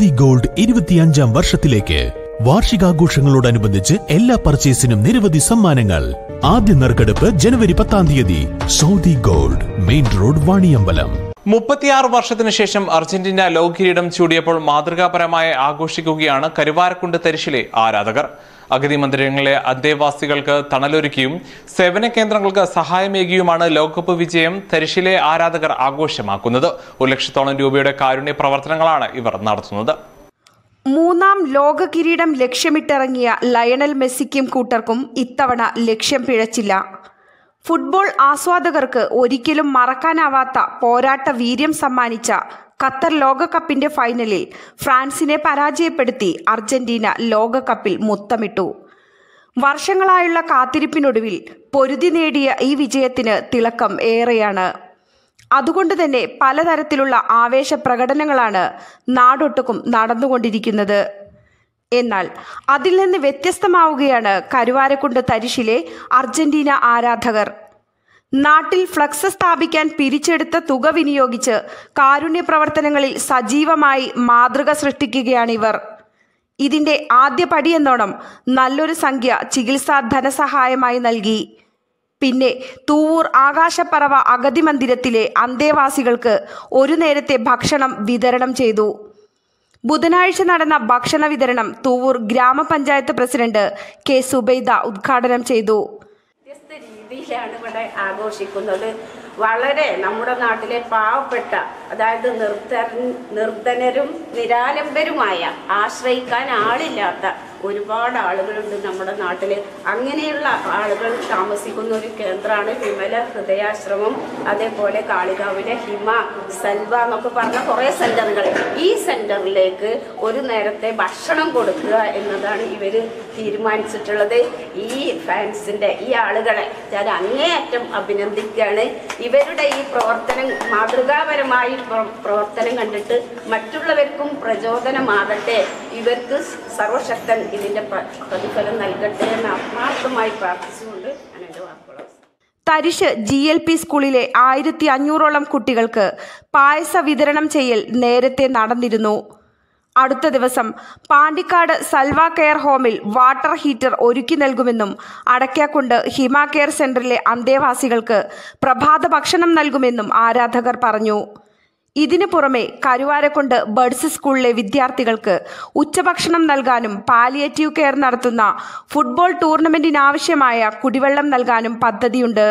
Saudi gold ഇരുപത്തിയഞ്ചാം വർഷത്തിലേക്ക് വാർഷികാഘോഷങ്ങളോടനുബന്ധിച്ച് എല്ലാ പർച്ചേസിനും നിരവധി സമ്മാനങ്ങൾ ആദ്യ നറുക്കെടുപ്പ് ജനുവരി പത്താം തീയതി Saudi gold main road Vaniyambalam മുപ്പത്തിയാറ് വർഷത്തിനു ശേഷം അർജന്റീന ലോക കിരീടം ചൂടിയപ്പോൾ മാതൃകാപരമായി ആഘോഷിക്കുകയാണ് കരുവാരക്കുണ്ട് തരിശിലെ ആരാധകർ അഗതി മന്ദിരങ്ങളിലെ അന്തേവാസികൾക്ക് തണലൊരുക്കിയും സേവന കേന്ദ്രങ്ങൾക്ക് സഹായമേകിയുമാണ് ലോകകപ്പ് വിജയം തരിശിലെ ആരാധകർ ആഘോഷമാക്കുന്നത് ഒരു ലക്ഷത്തോളം രൂപയുടെ കാരുണ്യ പ്രവർത്തനങ്ങളാണ് ഇവർ നടത്തുന്നത് മൂന്നാം ലോക കിരീടം ലക്ഷ്യമിട്ടിറങ്ങിയ ലയണൽ മെസ്സിക്കും കൂട്ടർക്കും ഇത്തവണ ലക്ഷ്യം പിഴച്ചില്ല ഫുട്ബോൾ ആസ്വാദകർക്ക് ഒരിക്കലും മറക്കാനാവാത്ത പോരാട്ട വീര്യം സമ്മാനിച്ച ഖത്തർ ലോകകപ്പിന്റെ ഫൈനലിൽ ഫ്രാൻസിനെ പരാജയപ്പെടുത്തി അർജന്റീന ലോകകപ്പിൽ മുത്തമിട്ടു വർഷങ്ങളായുള്ള കാത്തിരിപ്പിനൊടുവിൽ പൊരുതി നേടിയ ഈ വിജയത്തിന് തിളക്കം ഏറെയാണ് അതുകൊണ്ട് തന്നെ പലതരത്തിലുള്ള ആവേശ പ്രകടനങ്ങളാണ് നാടൊട്ടുക്കും നടന്നുകൊണ്ടിരിക്കുന്നത് എന്നാൽ അതിൽ നിന്ന് വ്യത്യസ്തമാവുകയാണ് കരുവാരക്കുണ്ട് തരിശിലെ അർജന്റീന ആരാധകർ നാട്ടിൽ ഫ്ലക്സ് സ്ഥാപിക്കാൻ പിരിച്ചെടുത്ത തുക വിനിയോഗിച്ച് കാരുണ്യ പ്രവർത്തനങ്ങളിൽ സജീവമായി മാതൃക സൃഷ്ടിക്കുകയാണിവർ ഇതിന്റെ ആദ്യ പടിയെന്നോണം നല്ലൊരു സംഖ്യ ചികിത്സാ ധനസഹായമായി നൽകി പിന്നെ തൂവൂർ ആകാശപ്പറവ അഗതി മന്ദിരത്തിലെ അന്തേവാസികൾക്ക് ഒരു നേരത്തെ ഭക്ഷണം വിതരണം ചെയ്തു ബുധനാഴ്ച നടന്ന ഭക്ഷണ വിതരണം തൂവൂർ ഗ്രാമപഞ്ചായത്ത് പ്രസിഡന്റ് കെ സുബൈദ ഉദ്ഘാടനം ചെയ്തു വ്യത്യസ്ത രീതിയിലാണ് ഇവിടെ ആഘോഷിക്കുന്നത് വളരെ നമ്മുടെ നാട്ടിലെ പാവപ്പെട്ട അതായത് നിർധ നിർധനരും നിരാലംബരുമായ ആശ്രയിക്കാൻ ആളില്ലാത്ത ഒരുപാട് ആളുകളുണ്ട് നമ്മുടെ നാട്ടിൽ അങ്ങനെയുള്ള ആളുകൾ താമസിക്കുന്ന ഒരു കേന്ദ്രമാണ് വിമല ഹൃദയാശ്രമം അതേപോലെ കാളികാവിലെ ഹിമ സൽവ എന്നൊക്കെ പറഞ്ഞ കുറേ സെന്ററുകൾ ഈ സെന്ററിലേക്ക് ഒരു നേരത്തെ ഭക്ഷണം കൊടുക്കുക എന്നതാണ് ഇവർ തീരുമാനിച്ചിട്ടുള്ളത് ഈ ഫാൻസിന്റെ ഈ ആളുകളെ ഞാൻ അങ്ങേയറ്റം അഭിനന്ദിക്കുകയാണ് ഇവരുടെ ഈ പ്രവർത്തനം മാതൃകാപരമായി പ്ര- പ്രവർത്തനം കണ്ടിട്ട് മറ്റുള്ളവർക്കും പ്രചോദനമാകട്ടെ ഇവർക്ക് സർവശക്തൻ ഇതിന്റെ പ്ര- പ്രതിഫലം നൽകട്ടെ എന്ന് ആത്മാർത്ഥമായി പ്രാർത്ഥിച്ചുകൊണ്ട് ഞാൻ എൻ്റെ വാക്കുകൾ അവസാനിപ്പിക്കുന്നു. തരിശ് ജി എൽ പി സ്കൂളിലെ ആയിരത്തി അഞ്ഞൂറോളം കുട്ടികൾക്ക് പായസ വിതരണം ചെയ്യൽ നേരത്തെ നടന്നിരുന്നു അടുത്ത ദിവസം പാണ്ടിക്കാട് സൽവ കെയർ ഹോമിൽ വാട്ടർ ഹീറ്റർ ഒരുക്കി നൽകുമെന്നും അടയ്ക്കാക്കുണ്ട് ഹിമ കെയർ സെന്ററിലെ അന്തേവാസികൾക്ക് പ്രഭാത ഭക്ഷണം നൽകുമെന്നും ആരാധകർ പറഞ്ഞു ഇതിനു പുറമെ കരുവാരക്കുണ്ട് ബഡ്സ് സ്കൂളിലെ വിദ്യാർത്ഥികൾക്ക് ഉച്ചഭക്ഷണം നൽകാനും പാലിയേറ്റീവ് കെയർ നടത്തുന്ന ഫുട്ബോൾ ടൂർണമെന്റിനാവശ്യമായ കുടിവെള്ളം നൽകാനും പദ്ധതിയുണ്ട്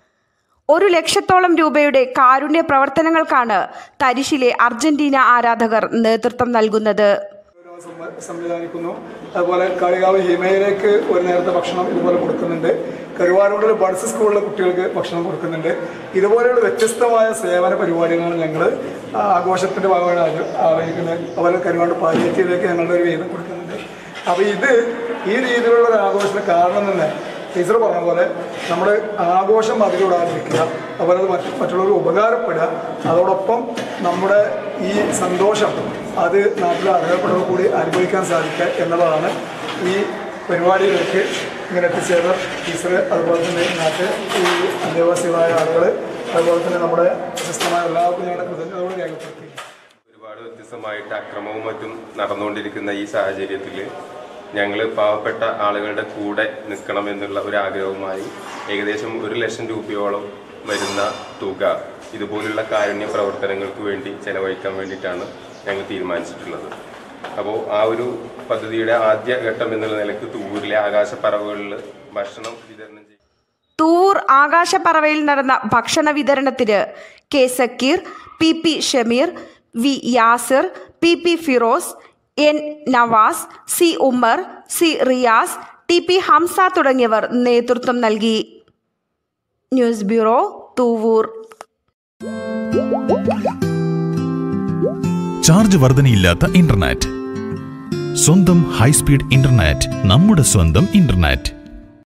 ഒരു ലക്ഷത്തോളം രൂപയുടെ കാരുണ്യ പ്രവർത്തനങ്ങൾക്കാണ് തരിശിലെ അർജന്റീന ആരാധകർ നേതൃത്വം നൽകുന്നത് സംവ- സംവിധാനിക്കുന്നു അതുപോലെ കാളികാവ് ഹിമയിലേക്ക് ഒരു നേരത്തെ ഭക്ഷണം ഇതുപോലെ കൊടുക്കുന്നുണ്ട് കരുവാരൂരിൽ ബഡ്സ് സ്കൂളിലെ കുട്ടികൾക്ക് ഭക്ഷണം കൊടുക്കുന്നുണ്ട് ഇതുപോലെയുള്ള വ്യത്യസ്തമായ സേവന പരിപാടികളാണ് ഞങ്ങൾ ആഘോഷത്തിൻ്റെ ഭാഗമാണ് ആച- ആലോചിക്കുന്നത് അതുപോലെ കരുവാണ്ട് പാലിയേറ്റീവിലേക്ക് ഞങ്ങളുടെ ഒരു വീതം കൊടുക്കുന്നുണ്ട് അപ്പോൾ ഇത് ഈ രീതിയിലുള്ള ഒരു ആഘോഷത്തിന് കാരണം തന്നെ ടീച്ചർ പറഞ്ഞ പോലെ നമ്മുടെ ആഘോഷം അതിലൂടാതിരിക്കുക അതുപോലെ അത് മറ്റ് മറ്റുള്ളവർക്ക് ഉപകാരപ്പെടുക അതോടൊപ്പം നമ്മുടെ ഈ സന്തോഷം അത് നാട്ടിലെ അർഹതപ്പെട്ടവർ കൂടി അനുഭവിക്കാൻ സാധിക്കുക എന്നുള്ളതാണ് ഈ പരിപാടിയിലേക്ക് ഇങ്ങനെ എത്തിച്ചേർന്ന ടീച്ചർ അതുപോലെ തന്നെ നാട്ടിൽ ഈ അന്തേവാസികളായ ആളുകൾ അതുപോലെ തന്നെ നമ്മുടെ പ്രശസ്തമായ എല്ലാവർക്കും ഞങ്ങളുടെ കൃതജ്ഞതയോട് രേഖപ്പെടുത്തി ഒരുപാട് വ്യത്യസ്തമായിട്ട് അക്രമവും മറ്റും നടന്നുകൊണ്ടിരിക്കുന്ന ഈ സാഹചര്യത്തിൽ ഞങ്ങൾ പാവപ്പെട്ട ആളുകളുടെ കൂടെ നിൽക്കണം എന്നുള്ള ഒരു ആഗ്രഹവുമായി ഏകദേശം ഒരു ലക്ഷം രൂപയോളം വരുന്ന തുക ഇതുപോലുള്ള കാരുണ്യ പ്രവർത്തനങ്ങൾക്ക് വേണ്ടി ചെലവഴിക്കാൻ വേണ്ടിയിട്ടാണ് ഞങ്ങൾ തീരുമാനിച്ചിട്ടുള്ളത് അപ്പോൾ ആ ഒരു പദ്ധതിയുടെ ആദ്യ ഘട്ടം എന്നുള്ള നിലക്ക് തൂരിലെ ആകാശപ്പറവുകളിൽ ഭക്ഷണം വിതരണം ചെയ്യും തൂവൂർ ആകാശപ്പറവയിൽ നടന്ന ഭക്ഷണ വിതരണത്തിന് K Sakkeer P P Shameer V Yasir P P Firoz N Navas C Ummer C Riyas T P Hamsa തുടങ്ങിയവർ നേതൃത്വം നൽകി ന്യൂസ് ബ്യൂറോ തൂവൂർ ചാർജ് വർധനയില്ലാത്ത ഇന്റർനെറ്റ് സ്വന്തം ഹൈസ്പീഡ് ഇന്റർനെറ്റ് നമ്മുടെ സ്വന്തം ഇന്റർനെറ്റ്